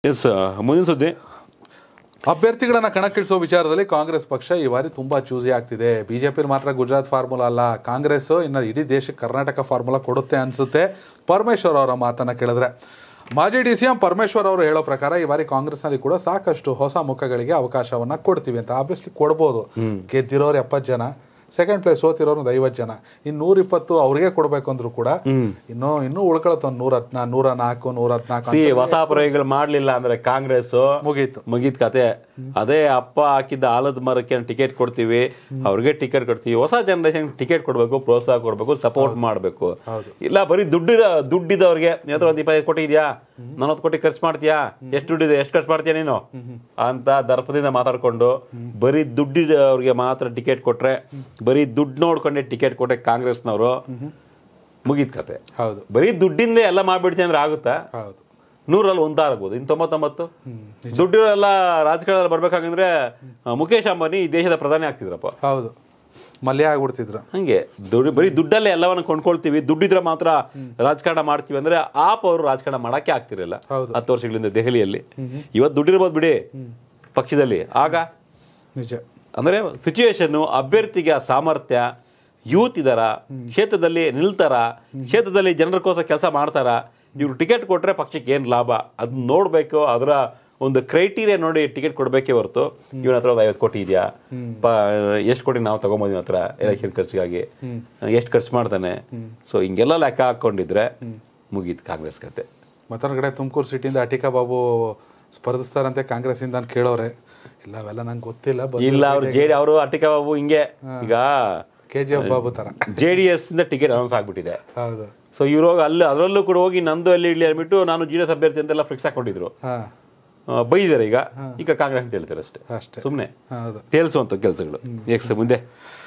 S ಮುಂದಿನ ಸುದ್ದಿ ಅಭ್ಯರ್ಥಿಗಳನ್ನ ಕಣಕ್ಕಿಳಿಸೋ ವಿಚಾರದಲ್ಲಿ ಕಾಂಗ್ರೆಸ್ ಪಕ್ಷ ಈ ಬಾರಿ ತುಂಬಾ ಚೂಸಿ ಆಗ್ತಿದೆ ಬಿಜೆಪಿ ಮಾತ್ರ ಗುಜರಾತ್ ಫಾರ್ಮುಲಾ ಅಲ್ಲ ಕಾಂಗ್ರೆಸ್ ಇನ್ನು ಇಡೀ ದೇಶಕ್ಕೆ ಕರ್ನಾಟಕ ಫಾರ್ಮುಲಾ ಕೊಡುತ್ತೆ ಅನ್ಸುತ್ತೆ ಪರಮೇಶ್ವರ್ ಅವರ ಮಾತನ್ನ ಕೇಳಿದ್ರೆ ಮಾಜಿ ಡಿ ಸಿ ಎಂ ಪರಮೇಶ್ವರ್ ಅವರು ಹೇಳೋ ಪ್ರಕಾರ ಈ ಬಾರಿ ಕಾಂಗ್ರೆಸ್ನಲ್ಲಿ ಕೂಡ ಸಾಕಷ್ಟು ಹೊಸ ಮುಖಗಳಿಗೆ ಅವಕಾಶವನ್ನ ಕೊಡ್ತೀವಿ ಅಂತ ಆಬ್ವಿಯಸ್ಲಿ ಕೊಡ್ಬೋದು ಗೆದ್ದಿರೋರು ಎಪ್ಪತ್ತು ಜನ ಸೆಕೆಂಡ್ ಪ್ಲೇಸ್ ಸೋತಿರೋರು ಒಂದು ಐವತ್ತು ಜನ ಇನ್ನು ನೂರ ಇಪ್ಪತ್ತು ಅವ್ರಿಗೆ ಕೊಡ್ಬೇಕು ಅಂದ್ರು ಕೂಡ ಇನ್ನು ಇನ್ನೂ ಉಳ್ಕೊಳತ್ತ ಒಂದು ನೂರ ಹತ್ನಾ ನೂರ ನಾಲ್ಕು ನೂರ ಹತ್ನಾಲ್ಕು ಸಿ ಹೊಸ ಪ್ರಯೋಗಗಳು ಮಾಡ್ಲಿಲ್ಲ ಅಂದ್ರೆ ಕಾಂಗ್ರೆಸ್ ಮುಗೀತು ಮುಗೀತ್ ಕತೆ ಅದೇ ಅಪ್ಪ ಹಾಕಿದ್ದ ಆಲದ ಮರಕ್ಕೆ ಟಿಕೆಟ್ ಕೊಡ್ತೀವಿ ಅವ್ರಿಗೆ ಟಿಕೆಟ್ ಕೊಡ್ತೀವಿ ಹೊಸ ಜನರೇಷನ್ ಟಿಕೆಟ್ ಕೊಡ್ಬೇಕು ಪ್ರೋತ್ಸಾಹ ಕೊಡ್ಬೇಕು ಸಪೋರ್ಟ್ ಮಾಡ್ಬೇಕು ಇಲ್ಲ ಬರೀ ದುಡ್ಡಿದ ದುಡ್ಡಿದವ್ರಿಗೆ ಹತ್ರ ಒಂದ್ ಇಪ್ಪತ್ತೈದು ಕೋಟಿ ಇದೆಯಾ ನಲವತ್ತು ಕೋಟಿ ಖರ್ಚು ಮಾಡ್ತೀಯಾ ಎಷ್ಟು ದುಡ್ಡಿದೆ ಎಷ್ಟು ಖರ್ಚು ಮಾಡ್ತೀಯ ನೀನು ಅಂತ ದರ್ಪದಿಂದ ಮಾತಾಡ್ಕೊಂಡು ಬರೀ ದುಡ್ಡಿದವ್ರಿಗೆ ಮಾತ್ರ ಟಿಕೆಟ್ ಕೊಟ್ರೆ ಬರೀ ದುಡ್ಡು ನೋಡ್ಕೊಂಡೆ ಟಿಕೆಟ್ ಕೊಟ್ರೆ ಕಾಂಗ್ರೆಸ್ನವರು ಮುಗೀತ್ ಕತೆ ಹೌದು ಬರೀ ದುಡ್ಡಿಂದ ಎಲ್ಲ ಮಾಡ್ಬಿಡ್ತೀನಿ ಅಂದ್ರೆ ಆಗುತ್ತಾ ಹೌದು ನೂರಲ್ಲಿ ಒಂದಾಗ್ಬೋದು ಇನ್ನು ತೊಂಬತ್ತೊಂಬತ್ತು ದುಡ್ಡು ಎಲ್ಲ ರಾಜಕಾರಣದಲ್ಲಿ ಬರ್ಬೇಕಾಗಂದ್ರೆ ಆ, ಮುಖೇಶ್ ಅಂಬಾನಿ ಈ ದೇಶದ ಪ್ರಧಾನಿ ಆಗ್ತಿದ್ರಪ್ಪ ಹೌದು ಮಲ್ಯ ಆಗ್ಬಿಡ್ತಿದ್ರು ಹಂಗೆ ದುಡ್ಡು ಬರೀ ದುಡ್ಡಲ್ಲೇ ಎಲ್ಲವನ್ನ ಕೊಂಡ್ಕೊಳ್ತೀವಿ ದುಡ್ಡಿದ್ರೆ ಮಾತ್ರ ರಾಜಕಾರಣ ಮಾಡ್ತೀವಿ ಅಂದ್ರೆ ಆಪ್ ಅವರು ರಾಜಕಾರಣ ಮಾಡಕ್ಕೆ ಆಗ್ತಿರಲಿಲ್ಲ ಹೌದು. ಹತ್ತು ವರ್ಷಗಳಿಂದ ದೆಹಲಿಯಲ್ಲಿ ಇವತ್ತು ದುಡ್ಡಿರ್ಬೋದು ಬಿಡಿ ಪಕ್ಷದಲ್ಲಿ ಆಗ ನಿಜ ಅಂದ್ರೆ ಸಿಚುವೇಶನ್ ಅಭ್ಯರ್ಥಿಗೆ ಆ ಸಾಮರ್ಥ್ಯ ಯೂತ್ ಇದಾರ ಕ್ಷೇತ್ರದಲ್ಲಿ ನಿಲ್ತಾರ ಕ್ಷೇತ್ರದಲ್ಲಿ ಜನರಕ್ಕೋಸ್ಕರ ಕೆಲಸ ಮಾಡ್ತಾರ ಇವ್ರು ಟಿಕೆಟ್ ಕೊಟ್ರೆ ಪಕ್ಷಕ್ಕೆ ಏನ್ ಲಾಭ ಅದನ್ನ ನೋಡ್ಬೇಕು ಅದರ ಒಂದು ಕ್ರೈಟೀರಿಯಾ ನೋಡಿ ಟಿಕೆಟ್ ಕೊಡ್ಬೇಕೇ ಹೊರತು ಇವನ ಹತ್ರ ಒಂದು ಐವತ್ತು ಕೋಟಿ ಇದೆಯಾ ಎಷ್ಟು ಕೋಟಿ ನಾವು ತಗೊಂಬೋದಿನ ಹತ್ರ ಎಲೆಕ್ಷನ್ ಖರ್ಚಿಗಾಗಿ ಎಷ್ಟು ಖರ್ಚು ಮಾಡ್ತಾನೆ ಸೊ ಹಿಂಗೆಲ್ಲ ಲೆಕ್ಕ ಹಾಕೊಂಡಿದ್ರೆ ಮುಗೀತು ಕಾಂಗ್ರೆಸ್ ಕತೆ ಮತ್ತೊಂದು ಕಡೆ ತುಮಕೂರು ಸಿಟಿಯಿಂದ ಅಟಿಕಾ ಬಾಬು ಸ್ಪರ್ಧಿಸ್ತಾರಂತೆ ಕಾಂಗ್ರೆಸ್ ಇಂದ ಅಂತ ಕೇಳೋರೆ ಇಲ್ಲ ಅವೆಲ್ಲ ನಂಗೆ ಗೊತ್ತಿಲ್ಲ ಇಲ್ಲ ಅವ್ರು ಜೆ ಅವರು ಅಟಿಕ ಬಾಬು ಹಿಂಗೆ ಈಗ ಕೆ ಜಿ ಎಫ್ ಬಾಬು ತರ ಜೆ ಡಿ ಎಸ್ ಇಂದ ಟಿಕೆಟ್ ಅನೌನ್ಸ್ ಆಗ್ಬಿಟ್ಟಿದೆ ಹೌದು ಸೊ ಇವ್ರು ಹೋಗಿ ಅಲ್ಲಿ ಅದರಲ್ಲೂ ಕೂಡ ಹೋಗಿ ನಂದು ಅಲ್ಲಿ ಇಡ್ಲಿ ಅಂದ್ಬಿಟ್ಟು ನಾನು ಜಿ ಎಸ್ ಅಭ್ಯರ್ಥಿ ಅಂತೆಲ್ಲ ಫಿಕ್ಸ್ ಹಾಕೊಂಡಿದ್ರು ಹಾ ಆ, ಬೈದಿದ್ದಾರೆ ಈಗ ಈಗ ಕಾಂಗ್ರೆಸ್ ಅಂತ ಹೇಳ್ತಾರೆ ಅಷ್ಟೇ ಅಷ್ಟೇ ಸುಮ್ಮನೆ ಹೌದು ತೇಲ್ಸುವಂತ ಕೆಲಸಗಳು ಎಕ್ಸ್ ಮುಂದೆ